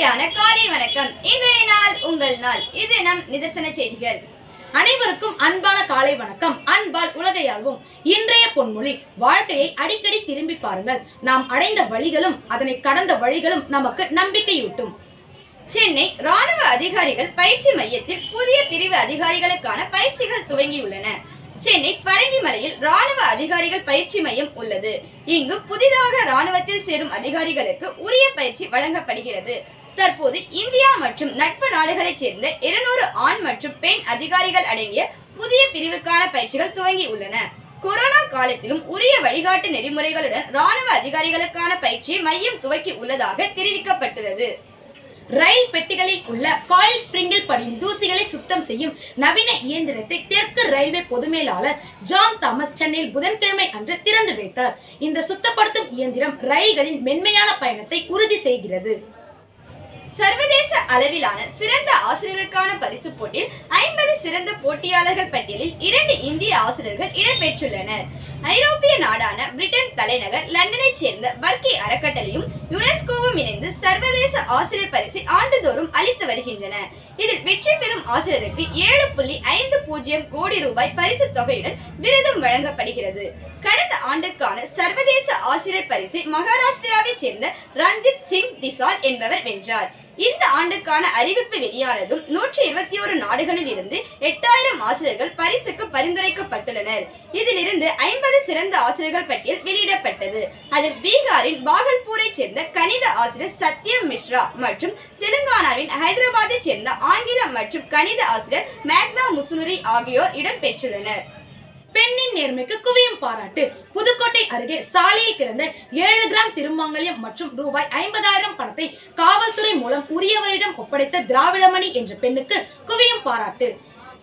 இனிமையான காலை வணக்கம் இன்றைய நாள் உங்கள் நாள் இது நம் நிதர்சன செய்திகள் அனைவருக்கும் அன்பான காலை வணக்கம் அன்பால் உலகையாள்வோம் இன்றைய பொன்மொழி வாழ்க்கையை அடிக்கடி திரும்பி பாருங்கள் நாம் அடைந்த வழிகளும் அதனை கடந்த வழிகளும் நமக்கு நம்பிக்கையூட்டும் சென்னை ராணுவ அதிகாரிகள் பயிற்சி மையத்தில் புதிய பிரிவு அதிகாரிகளுக்கான பயிற்சிகள் துவங்கியுள்ளன சென்னை பரங்கிமலையில் ராணுவ அதிகாரிகள் பயிற்சி மையம் உள்ளது இங்கு புதிதாக ராணுவத்தில் சேரும் அதிகாரிகளுக்கு உரிய பயிற்சி வழங்கப்படுகிறது தற்போது இந்தியா மற்றும் நட்பு நாடுகளைச் சேர்ந்த இருநூறு ஆண் மற்றும் பெண் அதிகாரிகள் அடங்கிய புதிய பிரிவுக்கான பயிற்சிகள் துவங்கி உள்ளன கொரோனா காலத்திலும் உரிய வழிகாட்டு நெறிமுறைகளுடன் ராணுவ அதிகாரிகளுக்கான பயிற்சியை மையம் துவக்கி உள்ளதாக தெரிவிக்கப்பட்டுள்ளது ரயில் பெட்டிகளில் உள்ள காயில் ஸ்பிரிங்கில் படியும் தூசிகளை சுத்தம் செய்யும் நவீன இயந்திரத்தை தெற்கு ரயில்வே பொதுமேலாளர் ஜான் தாமஸ் சென்னையில் புதன்கிழமை அன்று திறந்து வைத்தார் இந்த சுத்தப்படுத்தும் இயந்திரம் ரயில்களின் மென்மையான பயணத்தை உறுதி செய்கிறது சர்வதேச அளவிலான சிறந்த ஆசிரியருக்கான பரிசு போட்டியில் ஐம்பது சிறந்த போட்டியாளர்கள் பட்டியலில் இரண்டு இந்திய ஆசிரியர்கள் இடம்பெற்றுள்ளனர் ஐரோப்பிய நாடான பிரிட்டன் தலைநகர் லண்டனைச் சேர்ந்த வர்க்கி அறக்கட்டளையும் யுனெஸ்கோவும் இணைந்து சர்வதேச ஆசிரியர் பரிசை ஆண்டுதோறும் அளித்து வருகின்றன இதில் வெற்றி பெறும் ஆசிரியருக்கு ஏழு புள்ளி ஐந்து பூஜ்ஜியம் கோடி ரூபாய் பரிசு தொகையுடன் விருதும் வழங்கப்படுகிறது கடந்த ஆண்டுக்கான சர்வதேச ஆசிரியர் பரிசை மகாராஷ்டிராவைச் சேர்ந்த ரஞ்சித் சிங் திசால் என்பவர் வென்றார் இந்த ஆண்டுக்கான அறிவிப்பு வெளியானதும் நூற்றி இருபத்தி ஒரு நாடுகளில் இருந்து எட்டாயிரம் ஆசிரியர்கள் பரிசுக்கு பரிந்துரைக்கப்பட்டுள்ளனர் இதிலிருந்து ஐம்பது சிறந்த ஆசிரியர்கள் பட்டியல் வெளியிடப்பட்டது அதில் பீகாரின் பாகல்பூரைச் சேர்ந்த கணித ஆசிரியர் சத்யம் மிஸ்ரா மற்றும் தெலுங்கானாவின் ஹைதராபாத்தைச் சேர்ந்த ஆங்கிலம் மற்றும் கணித ஆசிரியர் மேக்னா முசுனுரி ஆகியோர் இடம்பெற்றுள்ளனர் பெண்ணின் நேர்மைக்கு குவியும் பாராட்டு புதுக்கோட்டை அருகே சாலையில் கிடந்த ஏழு கிராம் திருமாங்கல்யம் மற்றும் ரூபாய் ஐம்பதாயிரம் பணத்தை காவல்துறை மூலம் உரியவரிடம் ஒப்படைத்த திராவிடமணி என்ற பெண்ணுக்கு குவியும் பாராட்டு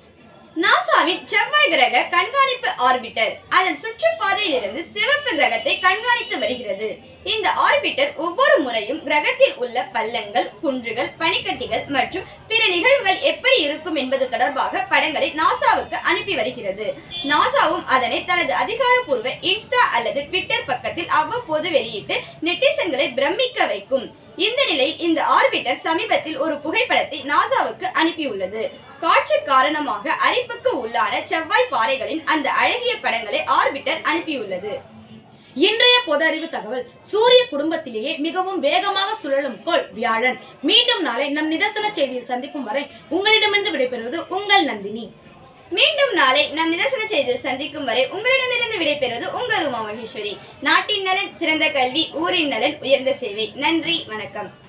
நாசாவின் செவ்வாய் கிரக கண்காணிப்பு ஆர்பிட்டர் அதன் சுற்றுப்பாதையில் இருந்து சிவப்பு கிரகத்தை கண்காணித்து வருகிறது இந்த ஆர்பிட்டர் ஒவ்வொரு முறையும் கிரகத்தில் உள்ள பள்ளங்கள் குன்றுகள் பனிக்கட்டிகள் மற்றும் பிற நிகழ்வுகள் எப்படி இருக்கும் என்பது தொடர்பாக படங்களை நாசாவுக்கு அனுப்பி வருகிறது நாசாவும் அதனை தனது அதிகாரப்பூர்வ இன்ஸ்டா அல்லது ட்விட்டர் பக்கத்தில் அவ்வப்போது வெளியிட்டு நெட்டிசன்களை பிரமிக்க வைக்கும் இந்த நிலையில் இந்த ஆர்பிட்டர் சமீபத்தில் ஒரு புகைப்படத்தை நாசாவுக்கு அனுப்பியுள்ளது காற்று காரணமாக அரிப்புக்கு உள்ளான செவ்வாய் பாறைகளின் அந்த அழகிய படங்களை ஆர்பிட்டர் அனுப்பியுள்ளது இன்றைய பொது அறிவு தகவல் சூரிய குடும்பத்திலேயே மிகவும் வேகமாக சுழலும் கோள் வியாழன் மீண்டும் நாளை நம் நிதர்சன செய்தியில் சந்திக்கும் வரை உங்களிடமிருந்து விடைபெறுவது உங்கள் நந்தினி மீண்டும் நாளை நம் நிதர்சன செய்தியில் சந்திக்கும் வரை உங்களிடமிருந்து விடைபெறுவது உங்கள் உமா மகேஸ்வரி நாட்டின் நலன் சிறந்த கல்வி ஊரின் நலன் உயர்ந்த சேவை நன்றி வணக்கம்